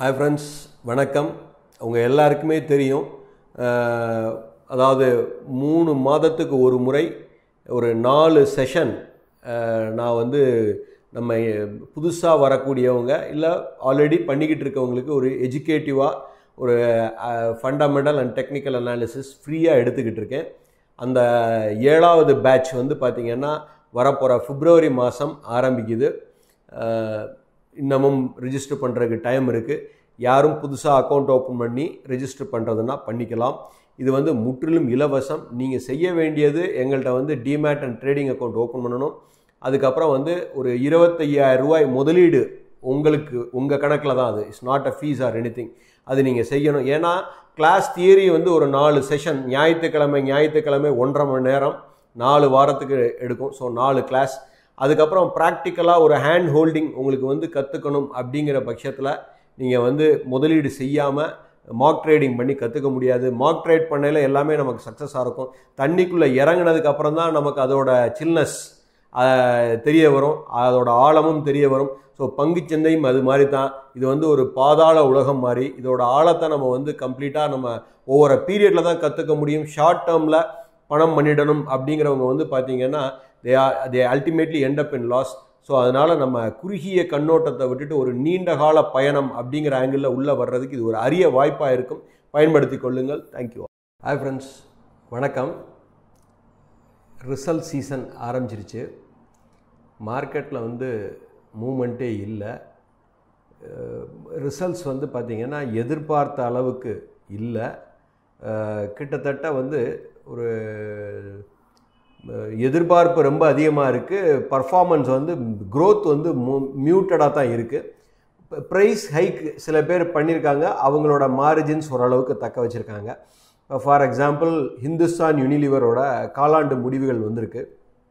hi friends வணக்கம் உங்கள் எல்லாருக்குமே தெரியும் அஹ், அதாவது மூணு மாதத்துக்கு ஒரு முறை ஒரு நாலு செஷன் நான் வந்து நம்ம புதுசாக வரக்கூடியவங்க இல்லை ஆல்ரெடி பண்ணிக்கிட்டு இருக்கவங்களுக்கு ஒரு எஜுகேட்டிவாக ஒரு ஃபண்டமெண்டல் அண்ட் டெக்னிக்கல் அனாலிசிஸ் ஃப்ரீயாக எடுத்துக்கிட்டு இருக்கேன் அந்த ஏழாவது பேட்ச் வந்து பார்த்திங்கன்னா வரப்போகிற பிப்ரவரி மாதம் ஆரம்பிக்குது அஹ், இன்னமும் ரிஜிஸ்டர் பண்ணுறதுக்கு டைம் இருக்குது யாரும் புதுசாக அக்கௌண்ட் ஓப்பன் பண்ணி ரெஜிஸ்டர் பண்ணுறதுன்னா பண்ணிக்கலாம் இது வந்து முற்றிலும் இலவசம் நீங்கள் செய்ய வேண்டியது எங்கள்கிட்ட வந்து demat and trading account open பண்ணணும் அதுக்கப்புறம் வந்து ஒரு இருபத்தையாயிரம் ரூபாய் முதலீடு உங்களுக்கு உங்கள் கணக்கில் தான் அது it's not a fees or any அது நீங்கள் செய்யணும் ஏன்னா கிளாஸ் தியரி வந்து ஒரு நாலு செஷன் ஞாயிற்றுக்கிழமை ஞாயிற்றுக்கிழமை ஒன்றரை மணி நேரம் நாலு வாரத்துக்கு எடுக்கும் ஸோ நாலு கிளாஸ் அதுக்கப்புறம் ப்ராக்டிக்கலாக ஒரு ஹேண்ட் ஹோல்டிங் உங்களுக்கு வந்து கற்றுக்கணும் அப்படிங்கிற பட்சத்தில் நீங்கள் வந்து முதலீடு செய்யாமல் மார்க் ட்ரேடிங் பண்ணி கற்றுக்க முடியாது மார்க் ட்ரேட் பண்ணையில் எல்லாமே நமக்கு சக்ஸஸாக இருக்கும் தண்ணிக்குள்ளே இறங்குனதுக்கு அப்புறம் தான் நமக்கு அதோட சில்னஸ் தெரிய வரும் அதோட ஆழமும் தெரிய வரும் ஸோ பங்குச்சந்தையும் அது மாதிரி தான் இது வந்து ஒரு பாதாள உலகம் மாதிரி இதோட ஆழத்தை நம்ம வந்து கம்ப்ளீட்டாக நம்ம ஒவ்வொரு பீரியடில் தான் கற்றுக்க முடியும் ஷார்ட் டேர்மில் பணம் பண்ணிடணும் அப்படிங்கிறவங்க வந்து பார்த்தீங்கன்னா they are they ultimately end up in loss so அதனால் நம்ம குறுகிய கண்ணோட்டத்தை விட்டுட்டு ஒரு நீண்ட கால பயணம் அப்படிங்கிற ஆங்கிளில் உள்ளே வர்றதுக்கு இது ஒரு அரிய வாய்ப்பாக இருக்கும் பயன்படுத்தி கொள்ளுங்கள் தேங்க்யூ ஹாய் ஃப்ரெண்ட்ஸ் வணக்கம் ரிசல்ட் சீசன் ஆரம்பிச்சிருச்சு மார்க்கெட்டில் வந்து மூமெண்ட்டே இல்லை ரிசல்ட்ஸ் வந்து பார்த்திங்கன்னா எதிர்பார்த்த அளவுக்கு இல்லை அஹ், கிட்டத்தட்ட வந்து ஒரு அஹ், எதிர்பார்ப்பு ரொம்ப அதிகமாக இருக்குது பர்ஃபார்மன்ஸ் வந்து growth வந்து மியூட்டடாக தான் இருக்குது ப்ரைஸ் ஹைக் சில பேர் பண்ணியிருக்காங்க அவங்களோட மார்ஜின்ஸ் ஓரளவுக்கு தக்க வச்சுருக்காங்க ஃபார் எக்ஸாம்பிள் ஹிந்துஸ்தான் யூனிலிவரோட காலாண்டு முடிவுகள் வந்திருக்கு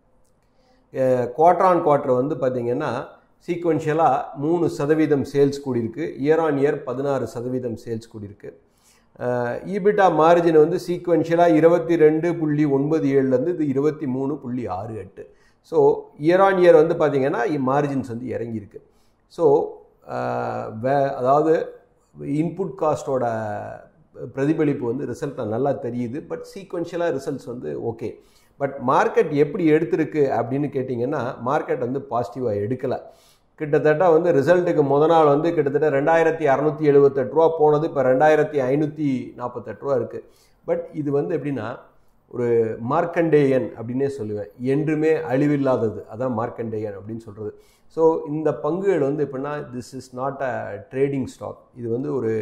குவார்டர் ஆன் குவார்டர் வந்து பார்த்திங்கன்னா சீக்வன்ஷியலாக மூணு சதவீதம் சேல்ஸ் கூடியிருக்கு இயர் ஆன் இயர் பதினாறு சதவீதம் சேல்ஸ் கூடியிருக்கு ஈபிட்டா மார்ஜின் வந்து சீக்வன்ஷியலாக இருபத்தி ரெண்டு புள்ளி ஒன்பது ஏழுலேருந்து இது இருபத்தி மூணு புள்ளி ஆறு எட்டு ஸோ இயர் ஆன் இயர் வந்து பார்த்திங்கன்னா மார்ஜின்ஸ் வந்து இறங்கியிருக்கு ஸோ வே அதாவது இன்புட் காஸ்ட்டோட பிரதிபலிப்பு வந்து ரிசல்ட்டில் நல்லா தெரியுது பட் சீக்வன்ஷியலாக ரிசல்ட்ஸ் வந்து ஓகே பட் மார்க்கெட் எப்படி எடுத்திருக்கு அப்படின்னு கேட்டிங்கன்னா மார்க்கெட் வந்து பாசிட்டிவாக எடுக்கலை கிட்டத்தட்ட வந்து ரிசல்ட்டுக்கு முத நாள் வந்து கிட்டத்தட்ட ரெண்டாயிரத்தி அறநூற்றி எழுபத்தெட்டு ரூபா போனது இப்போ ரெண்டாயிரத்தி ஐநூற்றி நாற்பத்தெட்டு ரூபா இருக்குது பட் இது வந்து எப்படின்னா ஒரு மார்க்கண்டேயன் அப்படின்னே சொல்லுவேன் என்றுமே அழிவில்லாதது அதான் மார்க்கண்டேயன் அப்படின்னு சொல்கிறது ஸோ இந்த பங்குகள் வந்து எப்படின்னா this is not a trading stock இது வந்து ஒரு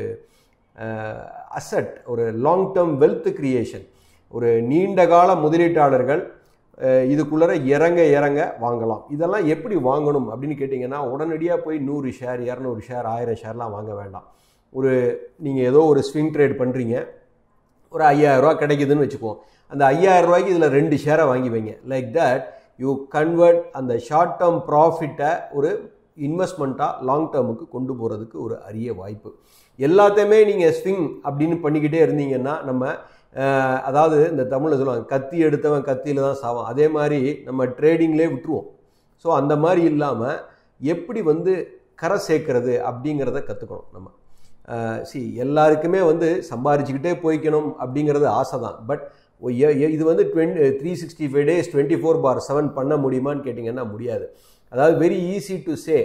அசட் ஒரு லாங் டேர்ம் வெல்த் கிரியேஷன் ஒரு நீண்ட கால முதலீட்டாளர்கள் அஹ், இதுக்குள்ளர இறங்க இறங்க வாங்கலாம் இதெல்லாம் எப்படி வாங்கணும் அப்படின்னு கேட்டிங்கன்னா உடனடியாக போய் நூறு ஷேர் இரநூறு ஷேர் ஆயிரம் ஷேர்லாம் வாங்க வேண்டாம் ஒரு நீங்கள் ஏதோ ஒரு ஸ்விங் ட்ரேட் பண்ணுறீங்க ஒரு ஐயாயிரரூவா கிடைக்குதுன்னு வச்சுக்குவோம் அந்த ஐயாயிரம் ரூபாய்க்கு இதில் ரெண்டு ஷேரை வாங்கி வைங்க லைக் தட் யூ கன்வெர்ட் அந்த ஷார்ட் டேர்ம் ப்ராஃபிட்டை ஒரு இன்வெஸ்ட்மெண்ட்டாக லாங் டேர்முக்கு கொண்டு போகிறதுக்கு ஒரு அரிய வாய்ப்பு எல்லாத்தையுமே நீங்கள் ஸ்விங் அப்படின்னு பண்ணிக்கிட்டே இருந்தீங்கன்னா நம்ம அஹ், அதாவது இந்த தமிழில் சொல்லுவாங்க கத்தி எடுத்தவன் கத்தியில் தான் சாவான் அதே மாதிரி நம்ம ட்ரேடிங்லேயே விட்டுருவோம் ஸோ அந்த மாதிரி இல்லாமல் எப்படி வந்து கரை சேர்க்கறது அப்படிங்கிறத கற்றுக்கணும் நம்ம சி எல்லாருக்குமே வந்து சம்பாரிச்சுக்கிட்டே போய்க்கணும் அப்படிங்கிறது ஆசை தான் பட் இது வந்து twenty three sixty five days twenty four by seven பண்ண முடியுமான்னு கேட்டிங்கன்னா முடியாது அதாவது வெரி ஈஸி டு சே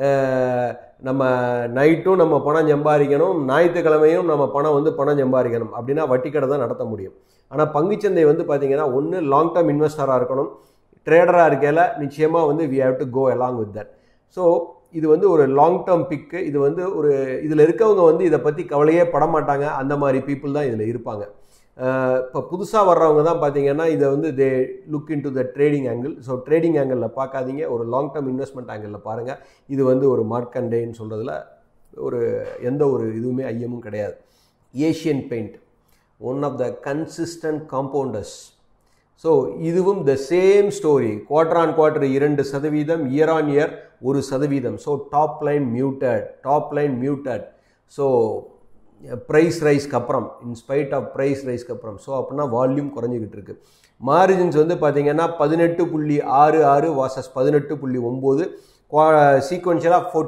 நம்ம நைட்டும் நம்ம பணம் சம்பாதிக்கணும் ஞாயிற்றுக்கிழமையும் நம்ம பணம் வந்து பணம் சம்பாதிக்கணும் அப்படின்னா வட்டி கடை தான் நடத்த முடியும் ஆனால் பங்குச்சந்தை வந்து பார்த்தீங்கன்னா ஒன்று லாங் டேர்ம் இன்வெஸ்டராக இருக்கணும் ட்ரேடராக இருக்கையில் நிச்சயமாக வந்து we have to go along with that so இது வந்து ஒரு லாங் டேர்ம் பிக்கு இது வந்து ஒரு இதில் இருக்கவங்க வந்து இதை பற்றி கவலையே பட மாட்டாங்க அந்த மாதிரி பீப்புள் தான் இதில் இருப்பாங்க இப்போ புதுசாக வர்றவங்க தான் பார்த்தீங்கன்னா இதை வந்து they look into the trading angle so trading ஆங்கிளில் பார்க்காதீங்க ஒரு லாங் டேர்ம் இன்வெஸ்ட்மெண்ட் ஆங்கிளில் பாருங்கள் இது வந்து ஒரு மார்க்கண்டேன்னு சொல்கிறதுல ஒரு எந்த ஒரு இதுவுமே ஐயமும் கிடையாது Asian Paint one of the consistent compounders so இதுவும் the same story quarter on quarter இரண்டு சதவீதம் இயர் ஆன் இயர் ஒரு சதவீதம் so top line muted top line muted so price ரைஸ்க்கு அப்புறம் இன்ஸ்பைட் ஆஃப் ப்ரைஸ் ரைஸ்க்கு அப்புறம் ஸோ அப்படின்னா வால்யூம் குறைஞ்சிக்கிட்டு இருக்கு மார்ஜின்ஸ் வந்து பார்த்தீங்கன்னா பதினெட்டு புள்ளி ஆறு ஆறு வாசஸ் பதினெட்டு புள்ளி ஒம்பது சீக்வன்ஷியலாக ஃபோர்டீன்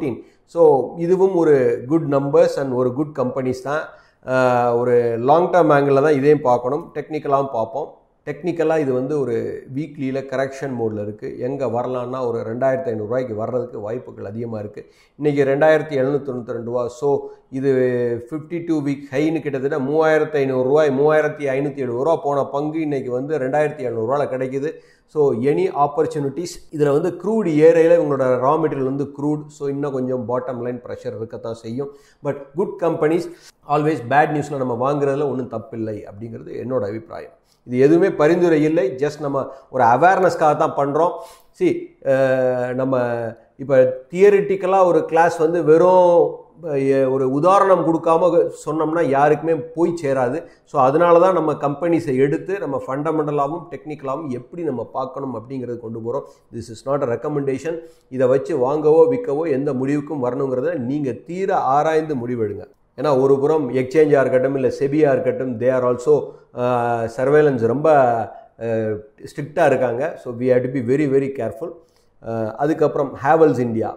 ஸோ இதுவும் ஒரு குட் நம்பர்ஸ் அண்ட் ஒரு குட் கம்பெனிஸ் தான் ஆஹ் ஒரு லாங் டேர்ம் ஆங்கிளில் தான் இதையும் பார்க்கணும் டெக்னிக்கலாகவும் பார்ப்போம் டெக்னிக்கலாக இது வந்து ஒரு வீக்லியில் கரெக்ஷன் மோடில் இருக்குது எங்கே வரலான்னா ஒரு ரெண்டாயிரத்தி ஐநூறுரூவாய்க்கு வர்றதுக்கு வாய்ப்புகள் அதிகமாக இருக்குது இன்றைக்கி ரெண்டாயிரத்தி எழுநூற்றி தொண்ணூற்றி ரெண்டு ரூபா ஸோ இது ஃபிஃப்டி டூ வீக் ஹைன்னு கிட்டத்தட்ட மூவாயிரத்து ஐநூறுரூவாய் மூவாயிரத்தி ஐநூற்றி எழுபது ரூபா போன பங்கு இன்றைக்கி வந்து ரெண்டாயிரத்தி எழுநூறுவாவில் கிடைக்குது ஸோ எனி ஆப்பர்ச்சுனிட்டிஸ் இதில் வந்து க்ரூட் ஏரியாவில் உங்களோட ரா மெட்டீரியல் வந்து க்ரூட் ஸோ இன்னும் கொஞ்சம் பாட்டம் லைன் ப்ரெஷர் இருக்கத்தான் செய்யும் but good companies always bad நியூஸில் நம்ம வாங்குறதுல ஒன்றும் தப்பில்லை அப்படிங்கிறது என்னோட அபிப்பிராயம் இது எதுவுமே பரிந்துரை இல்லை ஜஸ்ட் நம்ம ஒரு அவேர்னஸ்க்காக தான் பண்ணுறோம் சி நம்ம இப்போ தியரிட்டிக்கலாக ஒரு கிளாஸ் வந்து வெறும் அஹ், ஒரு உதாரணம் கொடுக்காம சொன்னோம்னா யாருக்குமே போய் சேராது ஸோ அதனால தான் நம்ம கம்பெனிஸை எடுத்து நம்ம ஃபண்டமெண்டலாகவும் டெக்னிக்கலாகவும் எப்படி நம்ம பார்க்கணும் அப்படிங்கிறது கொண்டு போகிறோம் this is not a recommendation இதை வச்சு வாங்கவோ விற்கவோ எந்த முடிவுக்கும் வரணுங்கிறத நீங்கள் தீர ஆராய்ந்து முடிவெடுங்க ஏன்னா ஒரு புறம் எக்ஸ்சேஞ்சாக இருக்கட்டும் இல்லை செபியாக இருக்கட்டும் தே ஆர் ஆல்சோ சர்வேலன்ஸ் ரொம்ப ஸ்ட்ரிக்டாக இருக்காங்க so we had to be very very careful அதுக்கப்புறம் ஹேவல்ஸ் இந்தியா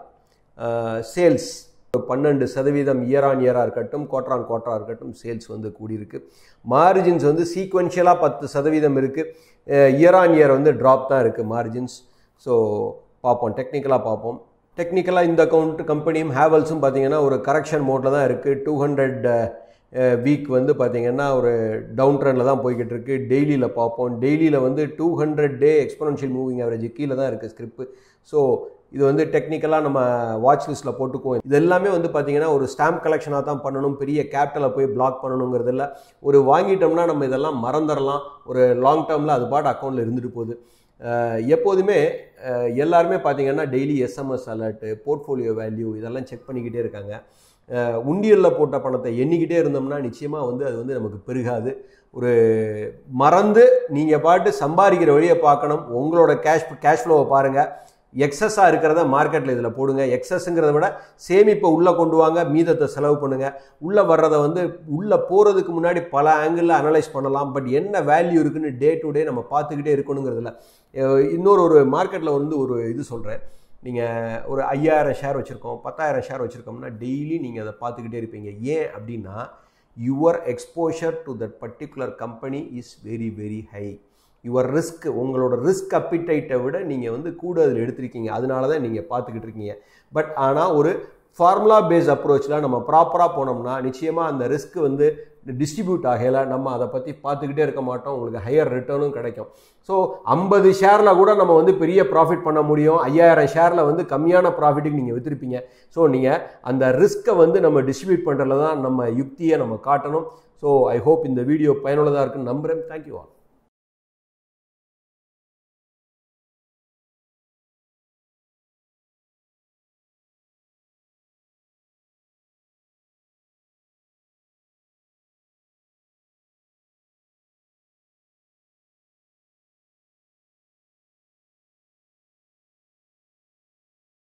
சேல்ஸ் பன்னெண்டு சதவீதம் இயர் ஆன் இயராக இருக்கட்டும் குவார்டர் ஆன் குவார்டராக இருக்கட்டும் சேல்ஸ் வந்து கூடியிருக்கு மார்ஜின்ஸ் வந்து சீக்வென்ஷியலாக பத்து சதவீதம் இருக்குது இயர் ஆன் இயர் வந்து ட்ராப் தான் இருக்குது மார்ஜின்ஸ் ஸோ பார்ப்போம் டெக்னிக்கலாக பார்ப்போம் டெக்னிக்கலாக இந்த அக்கௌண்ட் கம்பெனியும் ஹேவல்ஸும் பார்த்தீங்கன்னா ஒரு கரெக்ஷன் மோட்டில் தான் இருக்குது டூ ஹண்ட்ரட் வீக் வந்து பார்த்தீங்கன்னா ஒரு டவுன் ட்ரெண்டில் தான் போய்கிட்டு இருக்கு டெய்லியில் பார்ப்போம் டெய்லியில் வந்து two hundred day exponential moving average கீழே தான் இருக்குது ஸ்கிரிப்ட் ஸோ இது வந்து டெக்னிக்கலாக நம்ம வாட்ச் லிஸ்ட்டில் போட்டுக்குவோம் இது எல்லாமே வந்து பார்த்தீங்கன்னா ஒரு ஸ்டாம்ப் கலெக்ஷனாக தான் பண்ணணும் பெரிய கேபிட்டலை போய் பிளாக் பண்ணணுங்கிறது இல்லை ஒரு வாங்கிட்டோம்னா நம்ம இதெல்லாம் மறந்துடலாம் ஒரு லாங் டேர்மில் அது பாட்டு அக்கௌண்ட்டில் இருந்துட்டு போகுது அஹ் எப்போதுமே அஹ் எல்லாருமே பார்த்தீங்கன்னா daily SMS alert portfolio value இதெல்லாம் செக் பண்ணிக்கிட்டே இருக்காங்க அஹ் உண்டியலில் போட்ட பணத்தை எண்ணிக்கிட்டே இருந்தோம்னா நிச்சயமாக வந்து அது வந்து நமக்கு பெருகாது ஒரு மறந்து நீங்கள் பாட்டு சம்பாதிக்கிற வழியை பார்க்கணும் உங்களோட கேஷ் கேஷ் ஃப்ளோவை பாருங்கள் எக்ஸஸாக இருக்கிறத மார்க்கெட்டில் இதில் போடுங்க எக்ஸஸ்ங்கிறத விட சேமிப்பை உள்ளே கொண்டு வாங்க மீதத்தை செலவு பண்ணுங்கள் உள்ளே வர்றதை வந்து உள்ளே போகிறதுக்கு முன்னாடி பல ஆங்கிளில் அனலைஸ் பண்ணலாம் பட் என்ன வேல்யூ இருக்குன்னு டே டு டே நம்ம பார்த்துக்கிட்டே இருக்கணுங்கிறதுல அஹ் இன்னொரு ஒரு மார்க்கெட்டில் வந்து ஒரு இது சொல்கிறேன் நீங்கள் ஒரு ஐயாயிரம் ஷேர் வச்சுருக்கோம் பத்தாயிரம் ஷேர் வச்சுருக்கோம்னா டெய்லி நீங்கள் அதை பார்த்துக்கிட்டே இருப்பீங்க ஏன் அப்படின்னா your exposure to that particular company is very very high your risk உங்களோட ரிஸ்க் அப்பிடைட்டை விட நீங்கள் வந்து கூட அதில் எடுத்திருக்கீங்க அதனால தான் நீங்கள் பார்த்துக்கிட்டு இருக்கீங்க பட் ஆனால் ஒரு ஃபார்முலா பேஸ் அப்ரோச்சில் நம்ம ப்ராப்பராக போனோம்னா நிச்சயமாக அந்த ரிஸ்க் வந்து டிஸ்ட்ரிபியூட் ஆகலை நம்ம அதை பற்றி பார்த்துக்கிட்டே இருக்க மாட்டோம் உங்களுக்கு ஹையர் ரிட்டர்னும் கிடைக்கும் ஸோ ஐம்பது ஷேரில் கூட நம்ம வந்து பெரிய ப்ராஃபிட் பண்ண முடியும் ஐயாயிரம் ஷேரில் வந்து கம்மியான ப்ராஃபிட்டுக்கு நீங்கள் விற்றுருப்பீங்க ஸோ நீங்கள் அந்த ரிஸ்க்கை வந்து நம்ம டிஸ்ட்ரிபியூட் பண்ணுறதுல தான் நம்ம யுக்தியை நம்ம காட்டணும் ஸோ ஐ ஹோப் இந்த வீடியோ பயனுள்ளதாக இருக்குன்னு நம்புகிறேன் தேங்க்யூ ஆல்